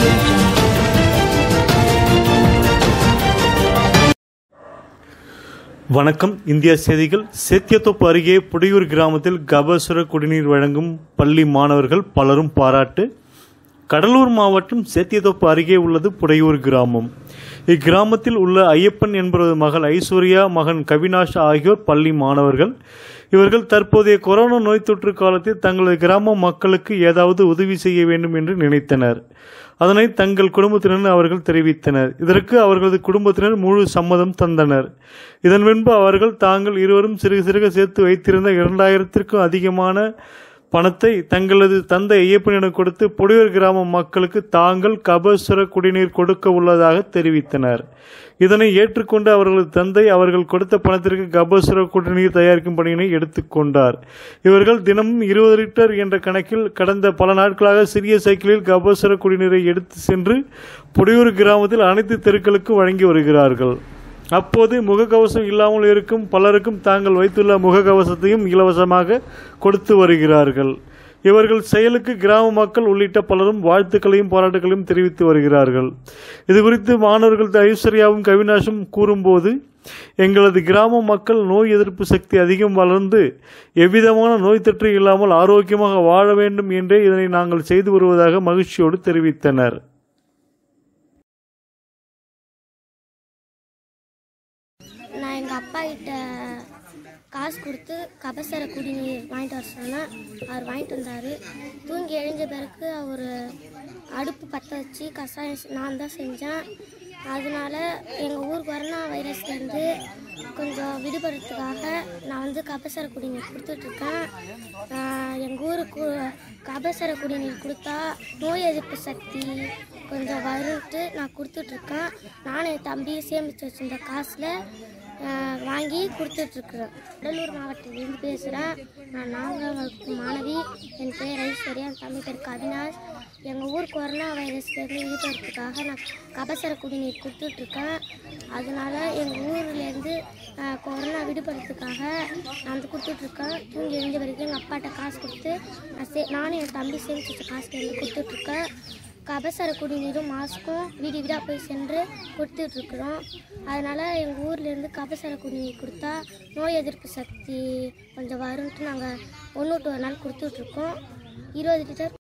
audio jungle. வணக்கம் India செய்திகள் சேத்தியத்தோப்பு அருகே புடையூர் கிராமத்தில் கபசுர குடிநீர் வழங்கும் பள்ளி மாணவர்கள் பலரும் பாராட்டு கடலூர் மாவட்டம் சேத்தியத்தோப்பு அருகே உள்ளது புடையூர் கிராமம் இக்கிராமத்தில் உள்ள ஐயப்பன் என்பவரது மகள் ஐஸ்வர்யா மகன் கவினாஷ் ஆகியோர் பள்ளி மாணவர்கள் இவர்கள் தற்போதைய கொரோனா நோய் தொற்று காலத்தில் தங்களது கிராம மக்களுக்கு ஏதாவது உதவி செய்ய வேண்டும் என்று நினைத்தனர் அதனை தங்கள் குடும்பத்தினர் அவர்கள் தெரிவித்தனர் இதற்கு அவர்களது குடும்பத்தினர் முழு சம்மதம் தந்தனர் இதன் பின்பு அவர்கள் தாங்கள் இருவரும் சிறுக சிறுக சேர்த்து வைத்திருந்த இரண்டாயிரத்திற்கும் அதிகமான பணத்தை தங்களது தந்தை ஐயப்பனிடம் கொடுத்து புடியூர் கிராம மக்களுக்கு தாங்கள் கபசுர குடிநீர் கொடுக்க உள்ளதாக தெரிவித்தனர் இதனை ஏற்றுக்கொண்டு அவர்களது தந்தை அவர்கள் கொடுத்த பணத்திற்கு கபசுர குடிநீர் தயாரிக்கும் பணியினை எடுத்துக்கொண்டார் இவர்கள் தினமும் இருபது லிட்டர் என்ற கணக்கில் கடந்த பல நாட்களாக சிறிய சைக்கிளில் கபசுர குடிநீரை எடுத்து சென்று புடியூர் கிராமத்தில் அனைத்து தெருக்களுக்கும் வழங்கி வருகிறார்கள் அப்போது முகக்கவசம் இல்லாமல் இருக்கும் பலருக்கும் தாங்கள் வைத்துள்ள முகக்கவசத்தையும் இலவசமாக கொடுத்து வருகிறார்கள் இவர்கள் செயலுக்கு கிராம மக்கள் உள்ளிட்ட பலரும் வாழ்த்துக்களையும் பாராட்டுகளையும் தெரிவித்து வருகிறார்கள் இது குறித்து மாணவர்கள் ஐஸ்வர்யாவும் கவினாஷும் கூறும்போது எங்களது கிராம மக்கள் நோய் எதிர்ப்பு சக்தி அதிகம் வளர்ந்து எவ்விதமான நோய் தொற்று இல்லாமல் ஆரோக்கியமாக வாழ வேண்டும் என்றே இதனை நாங்கள் செய்து வருவதாக மகிழ்ச்சியோடு தெரிவித்தனர் நான் எங்கள் அப்பா கிட்ட காசு கொடுத்து கபசர குடிநீர் வாங்கிட்டு வர சொன்னேன் அவர் வாங்கிட்டு வந்தார் தூங்கி எழுந்த பிறகு அவர் அடுப்பு பற்ற வச்சு கஷாயம் செ- நான் தான் செஞ்சேன் அதனால எங்கள் ஊர் கொரோனா வைரஸ்லேருந்து கொஞ்சம் விடுபடுறதுக்காக நான் வந்து கபசர குடிநீர் கொடுத்துட்ருக்கேன் எங்கள் ஊருக்கு கபசர குடிநீர் கொடுத்தா நோய் எதிர்ப்பு சக்தி கொஞ்சம் வரும்ட்டு நான் கொடுத்துட்ருக்கேன் நானும் என் தம்பியும் சேமித்து வச்சிருந்த காசில் ஆஹ் வாங்கி கொடுத்துட்ருக்குறேன் கடலூர் மாவட்டத்திலேருந்து பேசுகிறேன் நான் நான்காம் வகுப்பு மாணவி என் பேர் ஐஸ்வர்யா என் தம்பி பேர் கவினாஷ் எங்கள் ஊர் கொரோனா வைரஸ்லேருந்து விடுபடுறதுக்காக நான் கபசர குடிநீர் கொடுத்துட்ருக்கேன் அதனால எங்கள் ஊர்லேருந்து ஆஹ் கொரோனா விடுபடுறதுக்காக நான் வந்து கொடுத்துட்ருக்கேன் தூங்கி எழுந்த வரைக்கும் எங்கள் அப்பாட்ட காசு கொடுத்து நான் சே நானும் என் தம்பி சேமிச்சு வச்ச காசுலேருந்து கொடுத்துட்ருக்கேன் கபசர குடிநீரும் மாஸ்க்கும் வீடு வீடாக போய் சென்று கொடுத்துட்ருக்குறோம் அதனால் எங்கள் ஊர்லேருந்து கபசர குடிநீர் கொடுத்தா நோய் எதிர்ப்பு சக்தி கொஞ்சம் வரும்ட்டு நாங்கள் ஒன்று விட்டு ஒரு நாள் கொடுத்துட்ருக்கோம் இருபது லிட்டர்